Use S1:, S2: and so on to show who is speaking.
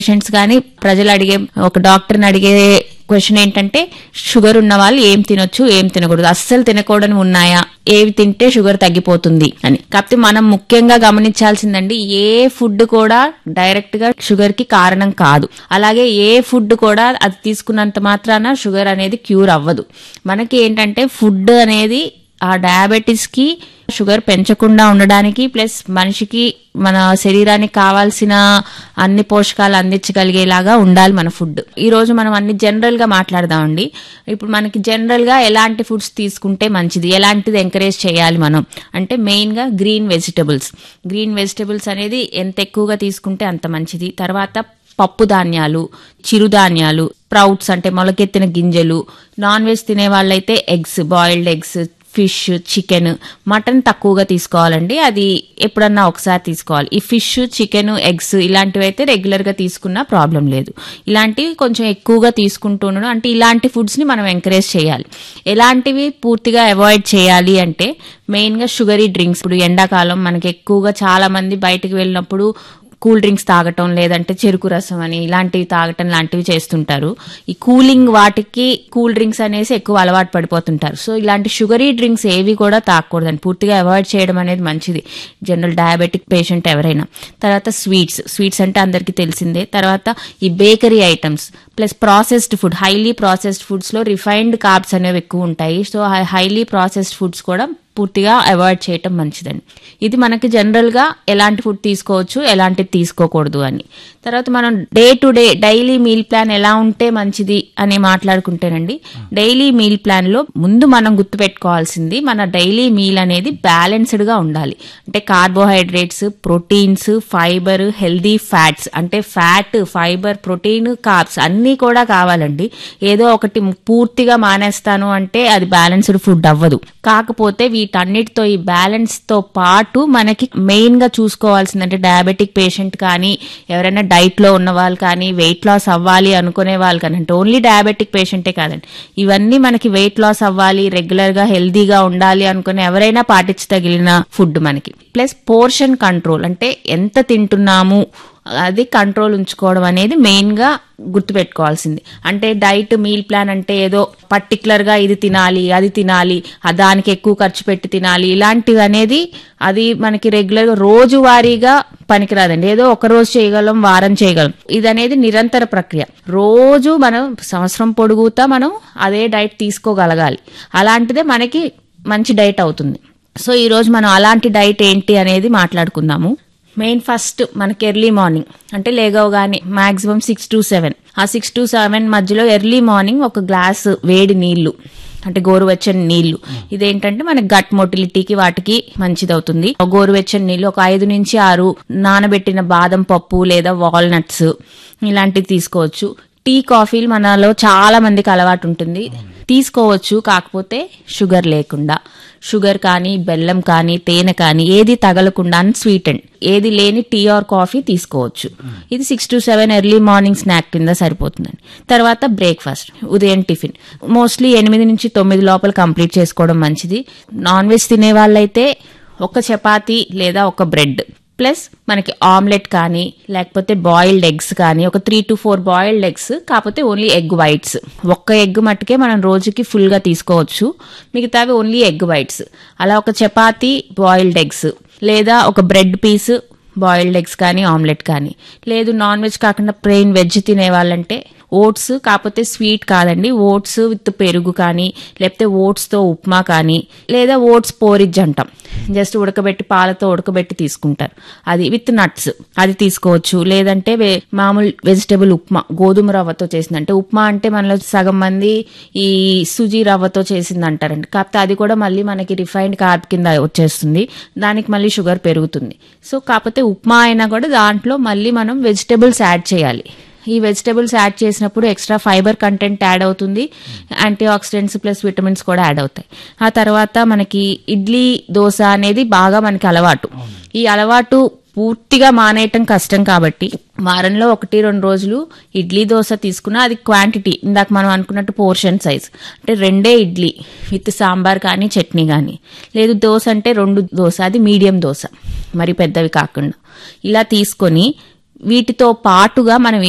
S1: patients కానీ ప్రజలు అడిగే ఒక డాక్టర్ని అడిగే క్వశ్చన్ ఏంటంటే షుగర్ ఉన్న వాళ్ళు ఏం తినొచ్చు ఏం తినకూడదు అస్సలు తినకూడని ఉన్నాయా ఏవి తింటే షుగర్ తగ్గిపోతుంది అని కాకపోతే మనం ముఖ్యంగా గమనించాల్సిందండి ఏ ఫుడ్ కూడా డైరెక్ట్ గా షుగర్ కి కారణం కాదు అలాగే ఏ ఫుడ్ కూడా అది తీసుకున్నంత మాత్రాన షుగర్ అనేది క్యూర్ అవ్వదు మనకి ఏంటంటే ఫుడ్ అనేది ఆ డయాబెటీస్ కి షుగర్ పెంచకుండా ఉండడానికి ప్లస్ మనిషికి మన శరీరానికి కావాల్సిన అన్ని పోషకాలు అందించగలిగేలాగా ఉండాలి మన ఫుడ్ ఈ రోజు మనం అన్ని జనరల్ గా మాట్లాడదామండి ఇప్పుడు మనకి జనరల్ గా ఎలాంటి ఫుడ్స్ తీసుకుంటే మంచిది ఎలాంటిది ఎంకరేజ్ చేయాలి మనం అంటే మెయిన్ గా గ్రీన్ వెజిటబుల్స్ గ్రీన్ వెజిటబుల్స్ అనేది ఎంత ఎక్కువగా తీసుకుంటే అంత మంచిది తర్వాత పప్పు ధాన్యాలు చిరుధాన్యాలు స్ప్రౌట్స్ అంటే మొలకెత్తిన గింజలు నాన్ వెజ్ తినే వాళ్ళైతే eggs boiled eggs fish chicken mutton తక్కువగా తీసుకోవాలండి అది ఎప్పుడన్నా ఒకసారి తీసుకోవాలి ఈ ఫిష్ చికెన్ ఎగ్స్ ఇలాంటివి అయితే రెగ్యులర్ గా తీసుకున్నా ప్రాబ్లం లేదు ఇలాంటివి కొంచెం ఎక్కువగా తీసుకుంటూ ఉండడం అంటే ఇలాంటి ఫుడ్స్ ని మనం ఎంకరేజ్ చేయాలి ఎలాంటివి పూర్తిగా అవాయిడ్ చేయాలి అంటే మెయిన్ గా షుగరీ డ్రింక్స్ ఇప్పుడు ఎండాకాలం మనకి ఎక్కువగా చాలా మంది బయటకు వెళ్ళినప్పుడు కూల్ డ్రింక్స్ తాగటం లేదంటే చెరుకు రసం అని ఇలాంటివి తాగటం లాంటివి చేస్తుంటారు ఈ కూలింగ్ వాటికి కూల్ డ్రింక్స్ అనేసి ఎక్కువ అలవాటు పడిపోతుంటారు సో ఇలాంటి షుగరీ డ్రింక్స్ ఏవి కూడా తాగకూడదండి పూర్తిగా అవాయిడ్ చేయడం అనేది మంచిది జనరల్ డయాబెటిక్ పేషెంట్ ఎవరైనా తర్వాత స్వీట్స్ స్వీట్స్ అంటే అందరికీ తెలిసిందే తర్వాత ఈ bakery items plus processed food highly processed foods లో రిఫైన్డ్ కార్బ్స్ అనేవి ఎక్కువ ఉంటాయి సో హైలీ ప్రాసెస్డ్ ఫుడ్స్ కూడా పూర్తిగా అవాయిడ్ చేయటం మంచిదండి ఇది మనకి జనరల్ గా ఎలాంటి ఫుడ్ తీసుకోవచ్చు ఎలాంటిది తీసుకోకూడదు అని తర్వాత మనం day to day daily meal plan ఎలా ఉంటే మంచిది అని మాట్లాడుకుంటేనండి డైలీ మీల్ ప్లాన్ లో ముందు మనం గుర్తుపెట్టుకోవాల్సింది మన డైలీ మీల్ అనేది బ్యాలెన్స్డ్ గా ఉండాలి అంటే carbohydrates proteins fibre healthy fats అంటే ఫ్యాట్ ఫైబర్ ప్రోటీన్ కార్బ్స్ అన్నీ కూడా కావాలండి ఏదో ఒకటి పూర్తిగా మానేస్తాను అంటే అది బ్యాలెన్స్డ్ ఫుడ్ అవ్వదు కాకపోతే వీటన్నిటితో ఈ బ్యాలెన్స్ తో పాటు మనకి మెయిన్ గా చూసుకోవాల్సింది అంటే డయాబెటిక్ పేషెంట్ కానీ ఎవరైనా డైట్ లో ఉన్న వాళ్ళు కానీ వెయిట్ లాస్ అవ్వాలి అనుకునే వాళ్ళు కానీ అంటే ఓన్లీ డయాబెటిక్ పేషెంటే కాదండి ఇవన్నీ మనకి వెయిట్ లాస్ అవ్వాలి రెగ్యులర్ గా హెల్దీగా ఉండాలి అనుకునే ఎవరైనా పాటించదగిన ఫుడ్ మనకి ప్లస్ పోర్షన్ కంట్రోల్ అంటే ఎంత తింటున్నాము అది కంట్రోల్ ఉంచుకోవడం అనేది మెయిన్ గా గుర్తుపెట్టుకోవాల్సింది అంటే డైట్ మీల్ ప్లాన్ అంటే ఏదో పర్టికులర్ గా ఇది తినాలి అది తినాలి ఆ దానికి ఎక్కువ ఖర్చు పెట్టి తినాలి ఇలాంటివి అనేది అది మనకి రెగ్యులర్ గా రోజువారీగా పనికిరాదండి ఏదో ఒక రోజు చేయగలం వారం చేయగలం ఇది అనేది నిరంతర ప్రక్రియ రోజు మనం సంవత్సరం పొడుగుతా మనం అదే డైట్ తీసుకోగలగాలి అలాంటిదే మనకి మంచి డైట్ అవుతుంది సో ఈ రోజు మనం అలాంటి డైట్ ఏంటి అనేది మాట్లాడుకుందాము మెయిన్ ఫస్ట్ మనకి ఎర్లీ మార్నింగ్ అంటే లేగవగానే మాక్సిమం సిక్స్ టు సెవెన్ ఆ సిక్స్ టు సెవెన్ మధ్యలో ఎర్లీ మార్నింగ్ ఒక గ్లాస్ వేడి నీళ్లు అంటే గోరువెచ్చని నీళ్లు ఇదేంటంటే మన గట్ మొటిలిటీకి వాటికి మంచిదవుతుంది గోరువెచ్చని నీళ్లు ఒక ఐదు నుంచి ఆరు నానబెట్టిన బాదం పప్పు లేదా వాల్నట్స్ ఇలాంటివి తీసుకోవచ్చు టీ కాఫీలు మనలో చాలా మందికి అలవాటు ఉంటుంది తీసుకోవచ్చు కాకపోతే షుగర్ లేకుండా షుగర్ కానీ బెల్లం కానీ తేనె కానీ ఏది తగలకుండా అన్స్వీట్ అండ్ ఏది లేని టీ ఆర్ కాఫీ తీసుకోవచ్చు ఇది six to seven early morning snack కింద సరిపోతుందండి తర్వాత బ్రేక్ఫాస్ట్ ఉదయం టిఫిన్ మోస్ట్లీ ఎనిమిది నుంచి తొమ్మిది లోపల కంప్లీట్ చేసుకోవడం మంచిది నాన్ వెజ్ తినే వాళ్ళైతే ఒక చపాతీ లేదా ఒక బ్రెడ్ ప్లస్ మనకి ఆమ్లెట్ కానీ లేకపోతే బాయిల్డ్ ఎగ్స్ కానీ ఒక three to four boiled eggs కాకపోతే ఓన్లీ ఎగ్ వైట్స్ ఒక్క ఎగ్ మట్టుకే మనం రోజుకి ఫుల్ గా తీసుకోవచ్చు మిగతావి ఓన్లీ ఎగ్ వైట్స్ అలా ఒక చపాతీ బాయిల్డ్ ఎగ్స్ లేదా ఒక బ్రెడ్ పీస్ బాయిల్డ్ ఎగ్స్ కానీ ఆమ్లెట్ కానీ లేదు నాన్ వెజ్ కాకుండా ప్లెయిన్ వెజ్ తినే వాళ్ళంటే ఓట్స్ కాకపోతే స్వీట్ కాదండి ఓట్స్ విత్ పెరుగు కానీ లేకపోతే ఓట్స్ తో ఉప్మా కానీ లేదా ఓట్స్ పోరిజ్ అంటాం జస్ట్ ఉడకబెట్టి పాలతో ఉడకబెట్టి తీసుకుంటారు అది విత్ నట్స్ అది తీసుకోవచ్చు లేదంటే వే- మామూలు వెజిటేబుల్ ఉప్మా గోధుమ రవ్వతో చేసింది అంటే ఉప్మా అంటే మనలో సగం మంది ఈ సుజీ రవ్వతో చేసింది అంటారండి కాకపోతే అది కూడా మళ్ళీ మనకి రిఫైన్డ్ కార్బ్ కింద వచ్చేస్తుంది దానికి మళ్ళీ షుగర్ పెరుగుతుంది సో కాకపోతే ఉప్మా అయినా కూడా దాంట్లో మళ్ళీ మనం వెజిటేబుల్స్ యాడ్ చేయాలి ఈ వెజిటేబుల్స్ యాడ్ చేసినప్పుడు ఎక్స్ట్రా ఫైబర్ కంటెంట్ యాడ్ అవుతుంది యాంటీ ఆక్సిడెంట్స్ ప్లస్ విటమిన్స్ కూడా యాడ్ అవుతాయి ఆ తర్వాత మనకి ఇడ్లీ దోశ అనేది బాగా మనకి అలవాటు ఈ అలవాటు పూర్తిగా మానేయటం కష్టం కాబట్టి వారంలో ఒకటి రెండు రోజులు ఇడ్లీ దోశ తీసుకున్నా అది క్వాంటిటీ ఇందాక మనం అనుకున్నట్టు పోర్షన్ సైజ్ అంటే రెండే ఇడ్లీ విత్ సాంబార్ కానీ చట్నీ కానీ లేదు దోశ అంటే రెండు దోశ అది మీడియం దోశ మరి పెద్దవి కాకుండా ఇలా తీసుకొని వీటితో పాటుగా మనం